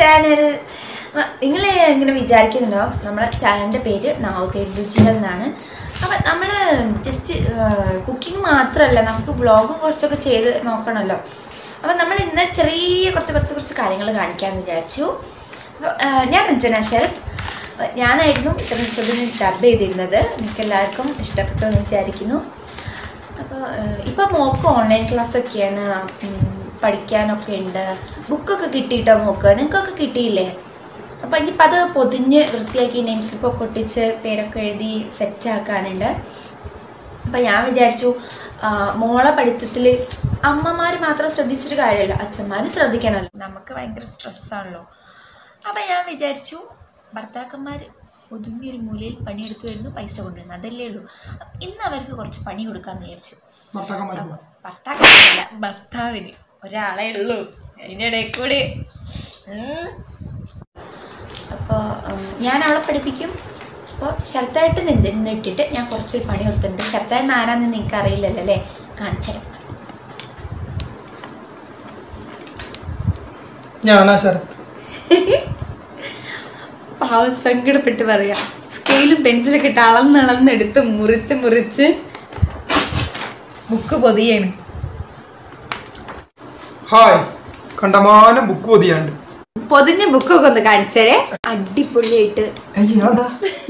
channel നിങ്ങൾ ഇങ്ങനെ വിചാരിക്കുന്നുണ്ടോ നമ്മളെ ചാനലിൻ്റെ പേര് നാവുകേട് രുചികൾ എന്നാണ് അപ്പം നമ്മൾ ജസ്റ്റ് കുക്കിംഗ് മാത്രമല്ല നമുക്ക് വ്ളോഗ് കുറച്ചൊക്കെ ചെയ്ത് നോക്കണമല്ലോ അപ്പം നമ്മൾ ഇന്ന് ചെറിയ കുറച്ച് കുറച്ച് കുറച്ച് കാര്യങ്ങൾ കാണിക്കാമെന്ന് വിചാരിച്ചു അപ്പോൾ ഞാൻ രഞ്ജന ശരത് അപ്പൊ ഞാനായിരുന്നു ഇത്ര ദിവസത്തിന് ഡബ് ചെയ്തിരുന്നത് നിങ്ങൾക്ക് എല്ലാവർക്കും ഇഷ്ടപ്പെട്ടു എന്ന് വിചാരിക്കുന്നു അപ്പോൾ ഇപ്പോൾ മോക്ക് ഓൺലൈൻ ക്ലാസ്സൊക്കെയാണ് ഉം, പഠിക്കാനൊക്കെ ഉണ്ട് ബുക്കൊക്കെ കിട്ടിയിട്ടോ മോക്ക് നിങ്ങൾക്കൊക്കെ കിട്ടിയില്ലേ അപ്പോൾ ഇനിയിപ്പോൾ അത് പൊതിഞ്ഞ് വൃത്തിയാക്കി നെയിം സ്ലിപ്പൊക്കെ ഒട്ടിച്ച് പേരൊക്കെ എഴുതി സെറ്റാക്കാനുണ്ട് അപ്പം ഞാൻ വിചാരിച്ചു ആ, മോളെ പഠിത്തത്തിൽ അമ്മമാർ മാത്രം ശ്രദ്ധിച്ചിട്ട് കാര്യമില്ല അച്ഛന്മാരും ശ്രദ്ധിക്കണമല്ലോ നമുക്ക് ഭയങ്കര സ്ട്രെസ്സാണല്ലോ അപ്പം ഞാൻ വിചാരിച്ചു ഭർത്താക്കന്മാർ ഒതുങ്ങിയൊരു മൂലയിൽ പണിയെടുത്ത് വരുന്നു പൈസ കൊണ്ടുവരുന്നു അതല്ലേ ഉള്ളൂ അപ്പം ഇന്ന് അവർക്ക് കുറച്ച് പണി കൊടുക്കാമെന്ന് വിചാരിച്ചു ഭർത്താക്കന്മാർക്ക് ഭർത്താക്കല്ല ഭർത്താവിന് ഒരാളെ ഉള്ളൂ അതിൻ്റെ ഇടയിൽ കൂടി അപ്പോൾ ഞാൻ അവളെ പഠിപ്പിക്കും അപ്പോൾ ശരത്തായിട്ട് നിന്നിട്ടിട്ട് ഞാൻ കുറച്ചൊരു പണി കൊടുത്തിട്ടുണ്ട് ശരത്തായിട്ട് ആരാന്ന് നിങ്ങൾക്ക് അറിയില്ലല്ലോ അല്ലേ കാണിച്ചുതരാം ഞാനാ ശരത് പാവം സങ്കടപ്പെട്ട് പറയാ സ്കെയിലും പെൻസിലൊക്കെ ഇട്ട് അളന്നളന്നെടുത്ത് മുറിച്ച് മുറിച്ച് ബുക്ക് പൊതിയാണ് ഹായ് കണ്ടമാനം ബുക്ക് പൊതിയാണ്ട് പൊതിഞ്ഞ ബുക്കൊക്കെ ഒന്ന് കാണിച്ചേരെ അടിപൊളിയായിട്ട് അയ്യോ അതാ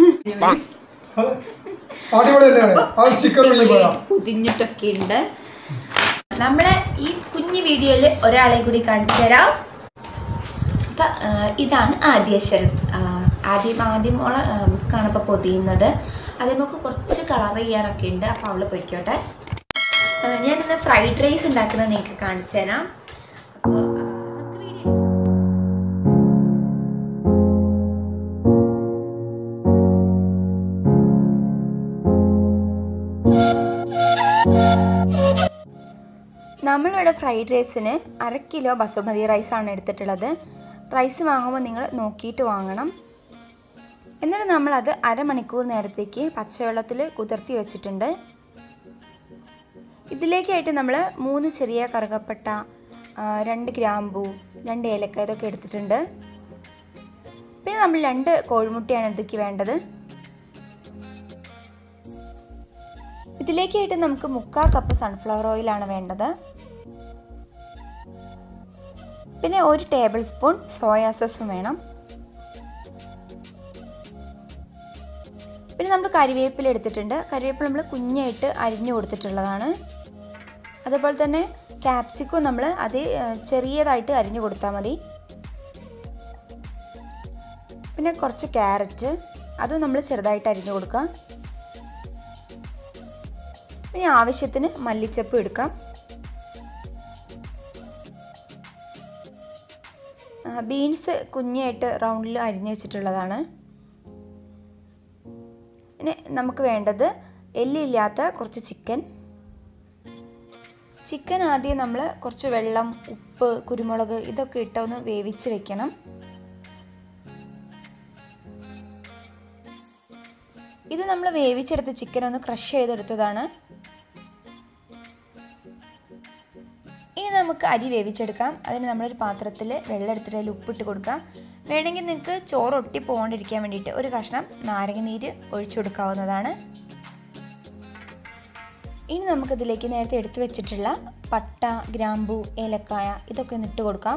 അടിപൊളിയല്ലേ ആ സ്റ്റിക്കർ ഒഴിയുമ്പോഴാ പൊതിഞ്ഞിട്ടൊക്കെ ഉണ്ട് നമ്മളെ ഈ കുഞ്ഞു വീഡിയോയിൽ ഒരാളെ കൂടി കാണിച്ചു തരാം അപ്പം ഇതാണ് ആദ്യ ശരത് ആ, ആദ്യം ആദ്യമോളെ ബുക്കാണ് ഇപ്പോൾ പൊതിയുന്നത് അതിൽ നമുക്ക് കുറച്ച് കളർ ചെയ്യാനൊക്കെ ഉണ്ട് അപ്പോൾ അവൾ പൊയ്ക്കോട്ടെ ആ, ഞാനിന്ന് ഫ്രൈഡ് റൈസ് ഉണ്ടാക്കുന്നത് നിങ്ങൾക്ക് കാണിച്ചു തരാം അപ്പോൾ നമുക്ക് വീഡിയോ നമ്മളിവിടെ ഫ്രൈഡ് റൈസിന് അര കിലോ ബസുമതി റൈസാണ് എടുത്തിട്ടുള്ളത് റൈസ് വാങ്ങുമ്പോൾ നിങ്ങൾ നോക്കിയിട്ട് വാങ്ങണം എന്നിട്ട് നമ്മളത് അരമണിക്കൂർ നേരത്തേക്ക് പച്ചവെള്ളത്തിൽ കുതിർത്തി വെച്ചിട്ടുണ്ട് ഇതിലേക്കായിട്ട് നമ്മൾ മൂന്ന് ചെറിയ കറുകപ്പട്ട ആ, രണ്ട് ഗ്രാമ്പൂ രണ്ട് ഏലക്ക ഇതൊക്കെ എടുത്തിട്ടുണ്ട് പിന്നെ നമ്മൾ രണ്ട് കോഴിമുട്ടയാണ് ഇതിലേക്ക് വേണ്ടത് ഇതിലേക്കായിട്ട് നമുക്ക് മുക്കാൽ കപ്പ് സൺഫ്ലവർ ഓയിലാണ് വേണ്ടത് പിന്നെ ഒരു ടേബിൾ സ്പൂൺ സോയാ സോസും വേണം പിന്നെ നമ്മൾ കരിവേപ്പില എടുത്തിട്ടുണ്ട് കരിവേപ്പില നമ്മൾ കുഞ്ഞായിട്ട് അരിഞ്ഞു കൊടുത്തിട്ടുള്ളതാണ് അതുപോലെ തന്നെ ക്യാപ്സിക്കും നമ്മൾ അത് ഏഹ്, ചെറിയതായിട്ട് അരിഞ്ഞു കൊടുത്താൽ മതി പിന്നെ കുറച്ച് ക്യാരറ്റ് അതും നമ്മൾ ചെറുതായിട്ട് അരിഞ്ഞു കൊടുക്കാം പിന്നെ ആവശ്യത്തിന് മല്ലിച്ചപ്പ് എടുക്കാം ബീൻസ് കുഞ്ഞായിട്ട് റൗണ്ടിൽ അരിഞ്ഞു വെച്ചിട്ടുള്ളതാണ് പിന്നെ നമുക്ക് വേണ്ടത് എല്ലില്ലാത്ത കുറച്ച് ചിക്കൻ ചിക്കൻ ആദ്യം നമ്മൾ കുറച്ച് വെള്ളം ഉപ്പ് കുരുമുളക് ഇതൊക്കെ ഇട്ടൊന്ന് വേവിച്ച് വെക്കണം ഇത് നമ്മൾ വേവിച്ചെടുത്ത ചിക്കൻ ഒന്ന് ക്രഷ് ചെയ്തെടുത്തതാണ് ഇനി നമുക്ക് അരി വേവിച്ചെടുക്കാം അതിന് നമ്മളൊരു പാത്രത്തിൽ വെള്ളം എടുത്തിട്ട് അതിൽ ഉപ്പിട്ട് കൊടുക്കാം വേണമെങ്കിൽ നിങ്ങൾക്ക് ചോറ് ഒട്ടി പോകാണ്ടിരിക്കാൻ വേണ്ടിയിട്ട് ഒരു കഷ്ണം നാരങ്ങ നീര് ഒഴിച്ചു കൊടുക്കാവുന്നതാണ് ഇനി നമുക്കിതിലേക്ക് നേരത്തെ എടുത്തു വെച്ചിട്ടുള്ള പട്ട ഗ്രാമ്പൂ ഏലക്കായ ഇതൊക്കെ ഒന്ന് ഇട്ട് കൊടുക്കാം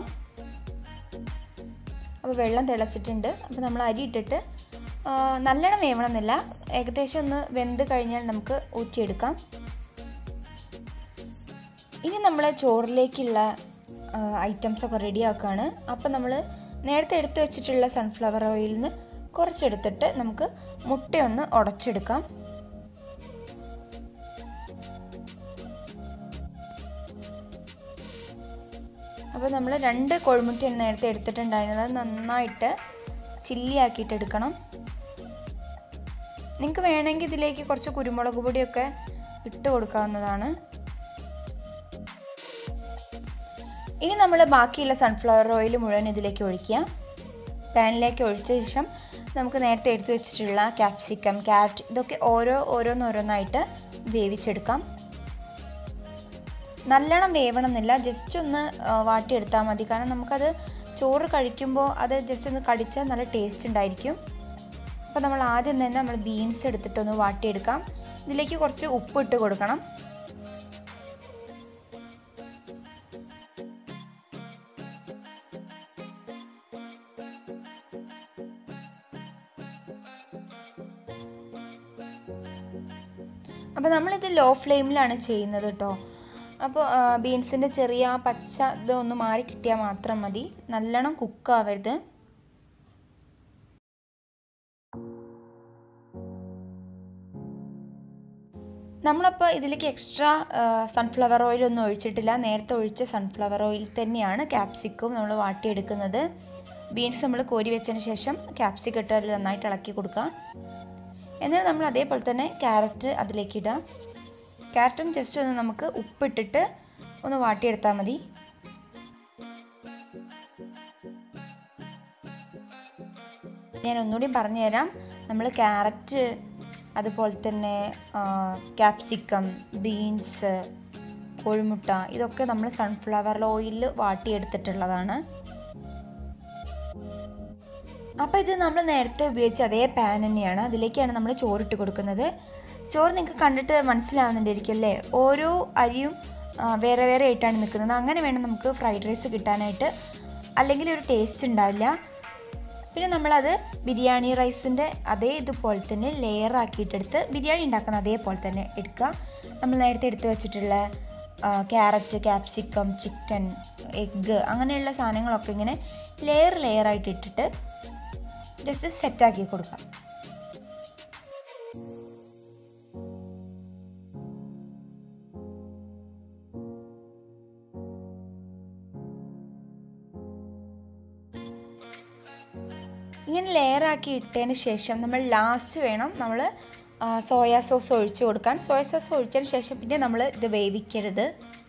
അപ്പോൾ വെള്ളം തിളച്ചിട്ടുണ്ട് അപ്പോൾ നമ്മൾ അരി ഇട്ടിട്ട് ആ, നല്ലോണം വേവണമെന്നില്ല ഏകദേശം ഒന്ന് വെന്ത് കഴിഞ്ഞാൽ നമുക്ക് ഊറ്റിയെടുക്കാം ഇനി നമ്മൾ ചോറിലേക്കുള്ള ഐറ്റംസ് ഒക്കെ റെഡി ആക്കുകയാണ് അപ്പോൾ നമ്മൾ നേരത്തെ എടുത്തു വെച്ചിട്ടുള്ള സൺഫ്ലവർ ഓയിലിൽ നിന്ന് കുറച്ചെടുത്തിട്ട് നമുക്ക് മുട്ടയൊന്ന് ഉടച്ചെടുക്കാം അപ്പോൾ നമ്മൾ രണ്ട് കോഴിമുട്ടയാണ് നേരത്തെ എടുത്തിട്ടുണ്ടായിരുന്നത് അത് നന്നായിട്ട് ചില്ലി ആക്കിയിട്ട് എടുക്കണം നിങ്ങൾക്ക് വേണമെങ്കിൽ ഇതിലേക്ക് കുറച്ച് കുരുമുളക് പൊടിയൊക്കെ ഇട്ട് കൊടുക്കാവുന്നതാണ് ഇനി നമ്മൾ ബാക്കിയുള്ള സൺഫ്ലവർ ഓയിൽ മുഴുവൻ ഇതിലേക്ക് ഒഴിക്കുക പാനിലേക്ക് ഒഴിച്ച ശേഷം നമുക്ക് നേരത്തെ എടുത്തു വെച്ചിട്ടുള്ള ക്യാപ്സിക്കം ക്യാരറ്റ് ഇതൊക്കെ ഓരോ ഓരോന്നോരോന്നായിട്ട് വേവിച്ചെടുക്കാം നല്ലോണം വേവണം എന്നില്ല ജസ്റ്റ് ഒന്ന് ആ, വാട്ടിയെടുത്താൽ മതി കാരണം നമുക്കത് ചോറ് കഴിക്കുമ്പോൾ അത് ജസ്റ്റ് ഒന്ന് കടിച്ചാൽ നല്ല ടേസ്റ്റ് ഉണ്ടായിരിക്കും അപ്പോൾ നമ്മൾ ആദ്യം തന്നെ നമ്മൾ ബീൻസ് എടുത്തിട്ടൊന്ന് വാട്ടിയെടുക്കാം ഇതിലേക്ക് കുറച്ച് ഉപ്പ് ഇട്ട് കൊടുക്കണം അപ്പോൾ നമ്മളിത് ലോ ഫ്ലെയിമിലാണ് ചെയ്യുന്നത് കേട്ടോ അപ്പോൾ ബീൻസിൻ്റെ ചെറിയ ആ പച്ച ഇത് ഒന്ന് മാറി കിട്ടിയാൽ മാത്രം മതി നല്ലോണം കുക്കാവരുത് നമ്മളപ്പോൾ ഇതിലേക്ക് എക്സ്ട്രാ സൺഫ്ലവർ ഓയിൽ ഒന്നും ഒഴിച്ചിട്ടില്ല നേരത്തെ ഒഴിച്ച സൺഫ്ലവർ ഓയിൽ തന്നെയാണ് ക്യാപ്സിക്കും നമ്മൾ വാട്ടിയെടുക്കുന്നത് ബീൻസ് നമ്മൾ കോരി വെച്ചതിന് ശേഷം ക്യാപ്സിക്കം ഇട്ട് അതിൽ നന്നായിട്ട് ഇളക്കി കൊടുക്കുക എന്നിട്ട് നമ്മൾ അതേപോലെ തന്നെ ക്യാരറ്റ് അതിലേക്ക് ഇടുക ക്യാരറ്റും ജസ്റ്റ് ഒന്ന് നമുക്ക് ഉപ്പിട്ടിട്ട് ഒന്ന് വാട്ടിയെടുത്താൽ മതി ഞാൻ ഒന്നുകൂടി പറഞ്ഞുതരാം നമ്മൾ ക്യാരറ്റ് അതുപോലെ തന്നെ ക്യാപ്സിക്കം ബീൻസ് കോഴിമുട്ട ഇതൊക്കെ നമ്മൾ സൺഫ്ലവർ ഓയിലിൽ വാട്ടിയെടുത്തിട്ടുള്ളതാണ് അപ്പോൾ ഇത് നമ്മൾ നേരത്തെ ഉപയോഗിച്ച അതേ പാൻ തന്നെയാണ് അതിലേക്കാണ് നമ്മൾ ചോറിട്ട് കൊടുക്കുന്നത് ചോറ് നിങ്ങൾക്ക് കണ്ടിട്ട് മനസ്സിലാവുന്നുണ്ടായിരിക്കും അല്ലേ ഓരോ അരിയും ആ, വേറെ വേറെ ആയിട്ടാണ് നിൽക്കുന്നത് അങ്ങനെ വേണം നമുക്ക് ഫ്രൈഡ് റൈസ് കിട്ടാനായിട്ട് അല്ലെങ്കിൽ ഒരു ടേസ്റ്റ് ഉണ്ടാവില്ല പിന്നെ നമ്മളത് ബിരിയാണി റൈസിൻ്റെ അതേ ഇതുപോലെ തന്നെ ലെയർ ആക്കിയിട്ടെടുത്ത് ബിരിയാണി ഉണ്ടാക്കുന്ന അതേപോലെ തന്നെ എടുക്കുക നമ്മൾ നേരത്തെ എടുത്ത് വെച്ചിട്ടുള്ള ക്യാരറ്റ് ക്യാപ്സിക്കം ചിക്കൻ എഗ്ഗ് അങ്ങനെയുള്ള സാധനങ്ങളൊക്കെ ഇങ്ങനെ ലെയർ ലെയർ ആയിട്ട് ഇട്ടിട്ട് ജസ്റ്റ് സെറ്റാക്കി കൊടുക്കാം ഇങ്ങനെ ലെയർ ആക്കി ഇട്ടതിന് ശേഷം നമ്മൾ ലാസ്റ്റ് വേണം നമ്മൾ സോയാ സോസ് ഒഴിച്ചു കൊടുക്കാൻ സോയ സോസ് ഒഴിച്ചതിന് ശേഷം പിന്നെ നമ്മൾ ഇത് വേവിക്കരുത്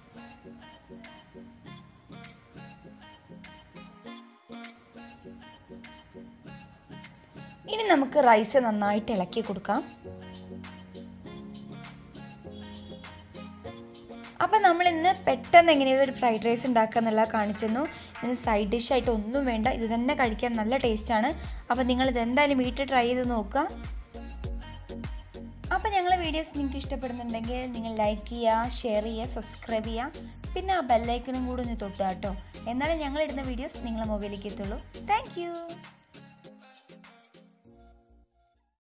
ഇനി നമുക്ക് റൈസ് നന്നായിട്ട് ഇളക്കി കൊടുക്കാം അപ്പം നമ്മൾ ഇന്ന് പെട്ടെന്ന് എങ്ങനെയാണ് ഒരു ഫ്രൈഡ് റൈസ് ഉണ്ടാക്കുക എന്നുള്ളത് കാണിച്ചെന്നു ഇന്ന് സൈഡ് ഡിഷായിട്ട് ഒന്നും വേണ്ട ഇത് തന്നെ കഴിക്കാൻ നല്ല ടേസ്റ്റാണ് അപ്പം നിങ്ങൾ ഇത് എന്തായാലും വീട്ടിൽ ട്രൈ ചെയ്ത് നോക്കുക അപ്പോൾ ഞങ്ങളെ വീഡിയോസ് നിങ്ങൾക്ക് ഇഷ്ടപ്പെടുന്നുണ്ടെങ്കിൽ നിങ്ങൾ ലൈക്ക് ചെയ്യുക ഷെയർ ചെയ്യുക സബ്സ്ക്രൈബ് ചെയ്യുക പിന്നെ ആ ബെല്ലൈക്കണും കൂടി ഒന്ന് തൊട്ടുക കേട്ടോ എന്നാലേ ഞങ്ങളിടുന്ന വീഡിയോസ് നിങ്ങളെ മൊബൈലിലേക്ക് എത്തുള്ളൂ താങ്ക്